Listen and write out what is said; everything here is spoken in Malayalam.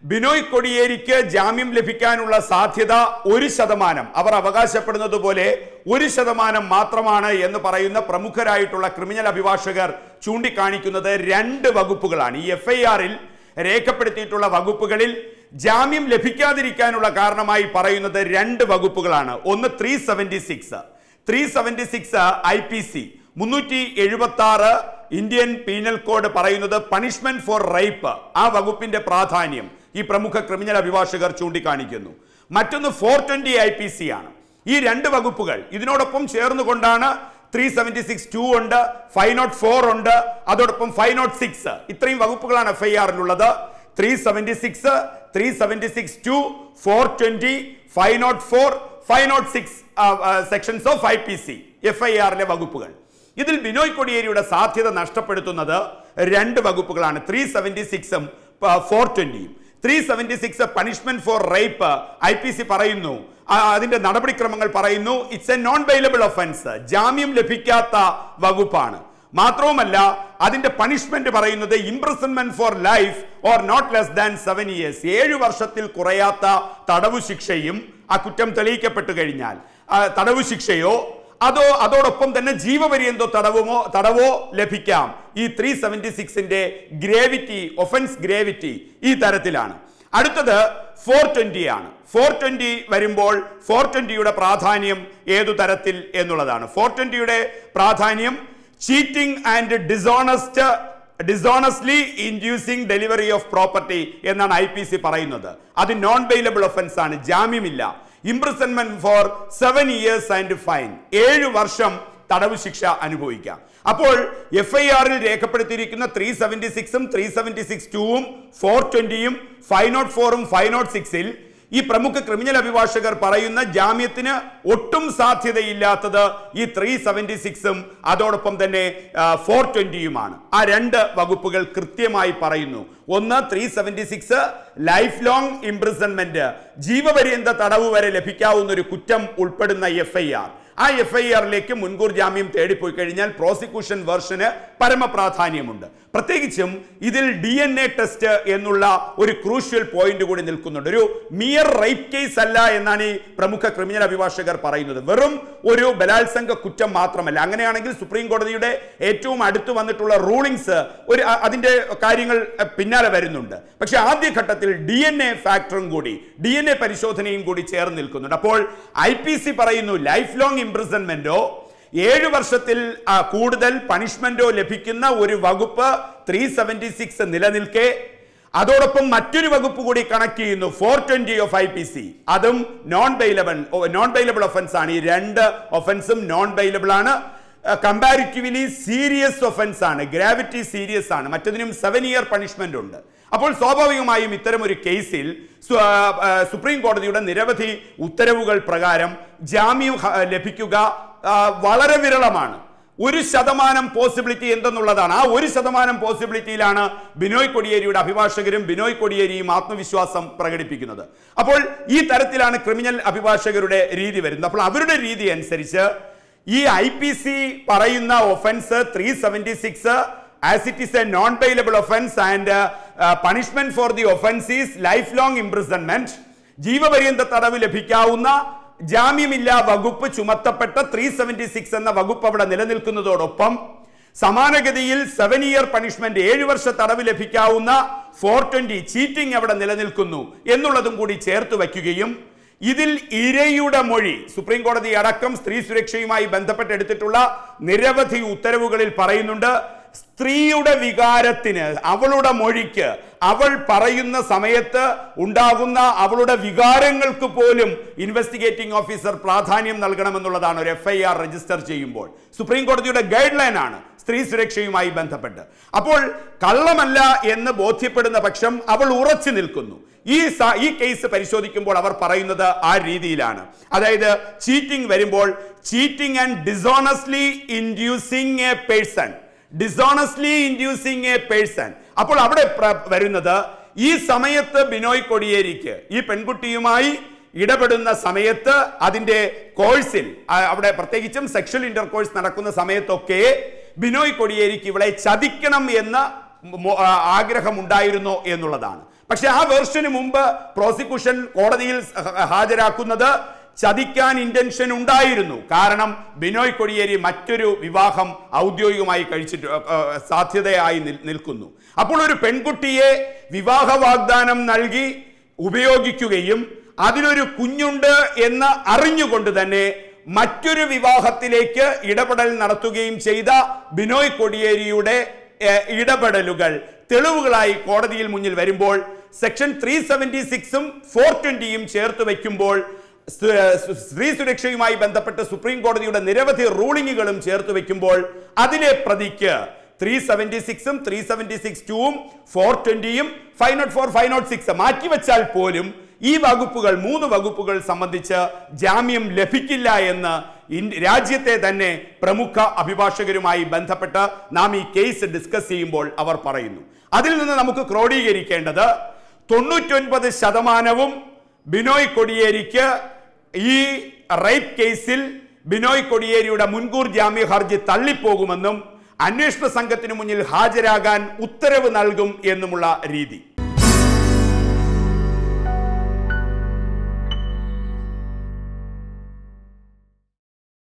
ബിനോയ് കൊടിയേരിക്ക് ജാമ്യം ലഭിക്കാനുള്ള സാധ്യത ഒരു ശതമാനം അവർ അവകാശപ്പെടുന്നത് പോലെ ഒരു ശതമാനം മാത്രമാണ് എന്ന് പറയുന്ന പ്രമുഖരായിട്ടുള്ള ക്രിമിനൽ അഭിഭാഷകർ ചൂണ്ടിക്കാണിക്കുന്നത് രണ്ട് വകുപ്പുകളാണ് ഈ എഫ് ഐ ആറിൽ രേഖപ്പെടുത്തിയിട്ടുള്ള വകുപ്പുകളിൽ ജാമ്യം ലഭിക്കാതിരിക്കാനുള്ള കാരണമായി പറയുന്നത് രണ്ട് വകുപ്പുകളാണ് ഒന്ന് three seventy six three seventy six I P C മുന്നൂറ്റി എഴുപത്തി ആറ് ഇന്ത്യൻ പീനൽ കോഡ് പറയുന്നത് പണിഷ്മെന്റ് ഫോർ റേപ്പ് ആ വകുപ്പിന്റെ പ്രാധാന്യം ഈ പ്രമുഖ ക്രിമിനൽ അഭിഭാഷകർ ചൂണ്ടിക്കാണിക്കുന്നു മറ്റൊന്ന് four twenty I P C ആണ് ഈ രണ്ട് വകുപ്പുകൾ ഇതിനോടൊപ്പം ചേർന്നുകൊണ്ടാണ് ത്രീ സെവൻറ്റി സിക്സ് ടു ഉണ്ട് ഫൈവ് നോട്ട് ഫോർ ഉണ്ട് അതോടൊപ്പം ഫൈവ് നോട്ട് സിക്സ് ഇത്രയും വകുപ്പുകളാണ് എഫ് ഐ ആറിലുള്ളത് three seventy six three seventy six two four twenty five naught four five naught six sections of I P C F I ആറിലെ വകുപ്പുകൾ ഇതിൽ ബിനോയ് കൊടിയേരിയുടെ സാധ്യത നഷ്ടപ്പെടുത്തുന്നത് രണ്ട് വകുപ്പുകളാണ് ത്രീ സെവൻറ്റി സിക്സും ഫോർ ട്വന്റിയും three seventy six punishment for rape I P C പറയുന്നു ആ, അതിന്റെ നടപടിക്രമങ്ങൾ പറയുന്നു it's a non bailable offence ജാമ്യം ലഭിക്കാത്ത വകുപ്പാണ് മാത്രവുമല്ല അതിന്റെ പണിഷ്മെന്റ് പറയുന്നത് imprisonment for life or not less than seven years ഏഴു വർഷത്തിൽ കുറയാത്ത തടവു ശിക്ഷയും ആ കുറ്റം തെളിയിക്കപ്പെട്ടു കഴിഞ്ഞാൽ ആ, തടവു ശിക്ഷയോ അതോ അതോടൊപ്പം തന്നെ ജീവപര്യന്തോ തടവുമോ തടവോ ലഭിക്കാം ഈ ത്രീ സെവൻറ്റി സിക്സിന്റെ ഗ്രേവിറ്റി ഒഫൻസ് ഗ്രേവിറ്റി ഈ തരത്തിലാണ് അടുത്തത് ഫോർ ട്വന്റി ആണ് ഫോർ ട്വന്റി വരുമ്പോൾ ഫോർ ട്വന്റിയുടെ പ്രാധാന്യം ഏതു തരത്തിൽ എന്നുള്ളതാണ് ഫോർ ട്വന്റിയുടെ പ്രാധാന്യം cheating and dishonest dishonestly inducing delivery of property എന്നാണ് ഐ പി സി പറയുന്നത് അത് നോൺ ബെയിലബിൾ ഒഫൻസ് ആണ് ജാമ്യമില്ല imprisonment for seven years and fine ഏഴ് വർഷം തടവ് ശിക്ഷ അനുഭവിക്കാം അപ്പോൾ എഫ് ഐ ആറിൽ രേഖപ്പെടുത്തിയിരിക്കുന്ന ത്രീ സെവൻറ്റി സിക്സും ത്രീ സെവൻറ്റി സിക്സ് ടൂവും ഫോർ ട്വന്റിയും ഫൈവ് നോട്ട് ഫോറും ഫൈവ് നോട്ട് സിക്സിൽ ഈ പ്രമുഖ ക്രിമിനൽ അഭിഭാഷകർ പറയുന്ന ജാമ്യത്തിന് ഒട്ടും സാധ്യതയില്ലാത്തത് ഈ ത്രീ സെവൻറ്റി സിക്സും അതോടൊപ്പം തന്നെ ഫോർ ട്വന്റിയുമാണ് ആ രണ്ട് വകുപ്പുകൾ കൃത്യമായി പറയുന്നു ഒന്ന് three seventy six life long imprisonment ജീവപര്യന്ത തടവ് വരെ ലഭിക്കാവുന്ന ഒരു കുറ്റം ഉൾപ്പെടുന്ന എഫ് ഐ ആർ ആ എഫ് ഐ ആറിലേക്ക് മുൻകൂർ ജാമ്യം തേടിപ്പോയി കഴിഞ്ഞാൽ പ്രോസിക്യൂഷൻ വേർഷന് പരമപ്രാധാന്യമുണ്ട് പ്രത്യേകിച്ചും ഇതിൽ ഡി എൻ എ ടെസ്റ്റ് എന്നുള്ള ഒരു ക്രൂഷ്യൽ പോയിന്റ് കൂടി നിൽക്കുന്നുണ്ട് ഒരു മിയർ റേപ്പ് കേസ് അല്ല എന്നാണ് ഈ പ്രമുഖ ക്രിമിനൽ അഭിഭാഷകർ പറയുന്നത് വെറും ഒരു ബലാത്സംഗ കുറ്റം മാത്രമല്ല അങ്ങനെയാണെങ്കിൽ സുപ്രീം കോടതിയുടെ ഏറ്റവും അടുത്ത് വന്നിട്ടുള്ള റൂളിങ്സ് ഒരു അ- അതിന്റെ കാര്യങ്ങൾ അഹ്, പിന്നാലെ വരുന്നുണ്ട് പക്ഷെ ആദ്യഘട്ടത്തിൽ ഡി എൻ എ ഫാക്ടറും കൂടി ഡി എൻ എ പരിശോധനയും കൂടി ചേർന്ന് നിൽക്കുന്നുണ്ട് അപ്പോൾ ഐ പി സി പറയുന്നു ലൈഫ് ലോങ് ഇംപ്രിസൺമെന്റോ ഏഴ് വർഷത്തിൽ ആ, കൂടുതൽ പണിഷ്മെന്റോ ലഭിക്കുന്ന ഒരു വകുപ്പ് ത്രീ സെവൻറ്റി സിക്സ് നിലനിൽക്കെ അതോടൊപ്പം മറ്റൊരു വകുപ്പ് കൂടി കണക്ട് ചെയ്യുന്നു four twenty of I P C അതും non bailable non bailable offence ആണ് ഈ രണ്ട് ഒഫൻസും നോൺ ബെയിലബിൾ ആണ് കമ്പാരിറ്റീവ്ലി സീരിയസ് ഒഫൻസ് ആണ് ഗ്രാവിറ്റി സീരിയസ് ആണ് മറ്റതിനും സെവൻ ഇയർ പണിഷ്മെന്റ് ഉണ്ട് അപ്പോൾ സ്വാഭാവികമായും ഇത്തരം ഒരു കേസിൽ സു- ആ, ആ, സുപ്രീം കോടതിയുടെ നിരവധി ഉത്തരവുകൾ പ്രകാരം ജാമ്യം ഹ- ലഭിക്കുക ആ, വളരെ വിരളമാണ് ഒരു ശതമാനം പോസിബിലിറ്റി എന്തെന്നുള്ളതാണ് ആ ഒരു ശതമാനം പോസിബിലിറ്റിയിലാണ് ബിനോയ് കൊടിയേരിയുടെ അഭിഭാഷകരും ബിനോയ് കൊടിയേരിയും ആത്മവിശ്വാസം പ്രകടിപ്പിക്കുന്നത് അപ്പോൾ ഈ തരത്തിലാണ് ക്രിമിനൽ അഭിഭാഷകരുടെ രീതി വരുന്നത് അപ്പോൾ അവരുടെ രീതി അനുസരിച്ച് ഈ ഐ പി സി പറയുന്ന offence three seventy six as it is a non bailable offence and punishment for the offence is life long imprisonment ജീവപര്യന്ത തടവ് ലഭിക്കാവുന്ന ജാമ്യമില്ലാ വകുപ്പ് ചുമത്തപ്പെട്ട ത്രീ സെവൻറ്റി സിക്സ് എന്ന വകുപ്പ് അവിടെ നിലനിൽക്കുന്നതോടൊപ്പം സമാനഗതിയിൽ സെവൻ ഇയർ പണിഷ്മെന്റ് ഏഴ് വർഷ തടവ് ലഭിക്കാവുന്ന ഫോർ ട്വന്റി ചീറ്റിംഗ് അവിടെ നിലനിൽക്കുന്നു എന്നുള്ളതും കൂടി ചേർത്ത് വയ്ക്കുകയും ഇതിൽ ഇരയുടെ മൊഴി സുപ്രീം കോടതി അടക്കം സ്ത്രീ സുരക്ഷയുമായി ബന്ധപ്പെട്ട് എടുത്തിട്ടുള്ള നിരവധി ഉത്തരവുകളിൽ പറയുന്നുണ്ട് സ്ത്രീയുടെ വികാരത്തിന് അവളുടെ മൊഴിക്ക് അവൾ പറയുന്ന സമയത്ത് ഉണ്ടാകുന്ന അവളുടെ വികാരങ്ങൾക്ക് പോലും ഇൻവെസ്റ്റിഗേറ്റിംഗ് ഓഫീസർ പ്രാധാന്യം നൽകണമെന്നുള്ളതാണ് ഒരു എഫ് ഐ ആർ രജിസ്റ്റർ ചെയ്യുമ്പോൾ സുപ്രീം കോടതിയുടെ ഗൈഡ് ലൈൻ ആണ് സ്ത്രീ സുരക്ഷയുമായി ബന്ധപ്പെട്ട് അപ്പോൾ കള്ളമല്ല എന്ന് ബോധ്യപ്പെടുന്ന പക്ഷം അവൾ ഉറച്ചു നിൽക്കുന്നു ഈ സ- ഈ കേസ് പരിശോധിക്കുമ്പോൾ അവർ പറയുന്നത് ആ രീതിയിലാണ് അതായത് ചീറ്റിംഗ് വരുമ്പോൾ cheating and dishonestly inducing a person dishonestly inducing a person അപ്പോൾ അവിടെ പ്ര- വരുന്നത് ഈ സമയത്ത് ബിനോയ് കൊടിയേരിക്ക് ഈ പെൺകുട്ടിയുമായി ഇടപെടുന്ന സമയത്ത് അതിന്റെ കോഴ്സിൽ ആ, അവിടെ പ്രത്യേകിച്ചും സെക്ഷൽ ഇന്റർകോഴ്സ് നടക്കുന്ന സമയത്തൊക്കെ ബിനോയ് കൊടിയേരിക്ക് ഇവളെ ചതിക്കണം എന്ന മോ- ആ, ആഗ്രഹമുണ്ടായിരുന്നോ എന്നുള്ളതാണ് പക്ഷെ ആ വേർഷന് മുമ്പ് പ്രോസിക്യൂഷൻ കോടതിയിൽ ഹ- ഹാജരാക്കുന്നത് ചതിക്കാൻ ഇന്റൻഷൻ ഉണ്ടായിരുന്നു കാരണം ബിനോയ് കൊടിയേരി മറ്റൊരു വിവാഹം ഔദ്യോഗികമായി കഴിച്ചിട്ട് ഏർ, ഏർ, സാധ്യതയായി നിൽ- നിൽക്കുന്നു അപ്പോൾ ഒരു പെൺകുട്ടിയെ വിവാഹ വാഗ്ദാനം നൽകി ഉപയോഗിക്കുകയും അതിലൊരു കുഞ്ഞുണ്ട് എന്ന് അറിഞ്ഞുകൊണ്ട് തന്നെ മറ്റൊരു വിവാഹത്തിലേക്ക് ഇടപെടൽ നടത്തുകയും ചെയ്ത ബിനോയ് കൊടിയേരിയുടെ ഏർ, ഇടപെടലുകൾ തെളിവുകളായി കോടതിയിൽ മുന്നിൽ വരുമ്പോൾ സെക്ഷൻ ത്രീ സെവന്റി സിക്സും ഫോർ ട്വന്റിയും ചേർത്ത് വയ്ക്കുമ്പോൾ സ്- സ്- സ്ത്രീ സുരക്ഷയുമായി ബന്ധപ്പെട്ട് സുപ്രീം കോടതിയുടെ നിരവധി റൂളിങ്ങുകളും ചേർത്ത് വെക്കുമ്പോൾ അതിലെ പ്രതിക്ക് ത്രീ സെവന്റി സിക്സും ത്രീ സെവന്റി സിക്സ് ടുവും ഫോർ ട്വന്റിയും five naught four five naught six മാറ്റിവെച്ചാൽ പോലും ഈ വകുപ്പുകൾ മൂന്ന് വകുപ്പുകൾ സംബന്ധിച്ച് ജാമ്യം ലഭിക്കില്ല എന്ന് ഇൻ- രാജ്യത്തെ തന്നെ പ്രമുഖ അഭിഭാഷകരുമായി ബന്ധപ്പെട്ട് നാം ഈ കേസ് ഡിസ്കസ് ചെയ്യുമ്പോൾ അവർ പറയുന്നു അതിൽ നിന്ന് നമുക്ക് ക്രോഡീകരിക്കേണ്ടത് തൊണ്ണൂറ്റൊൻപത് ശതമാനവും ബിനോയ് കൊടിയേരിക്ക് ഈ റേപ്പ് കേസിൽ ബിനോയ് കൊടിയേരിയുടെ മുൻകൂർ ജാമ്യ ഹർജി തള്ളിപ്പോകുമെന്നും അന്വേഷണ സംഘത്തിന് മുന്നിൽ ഹാജരാകാൻ ഉത്തരവ് നൽകും എന്നുമുള്ള രീതി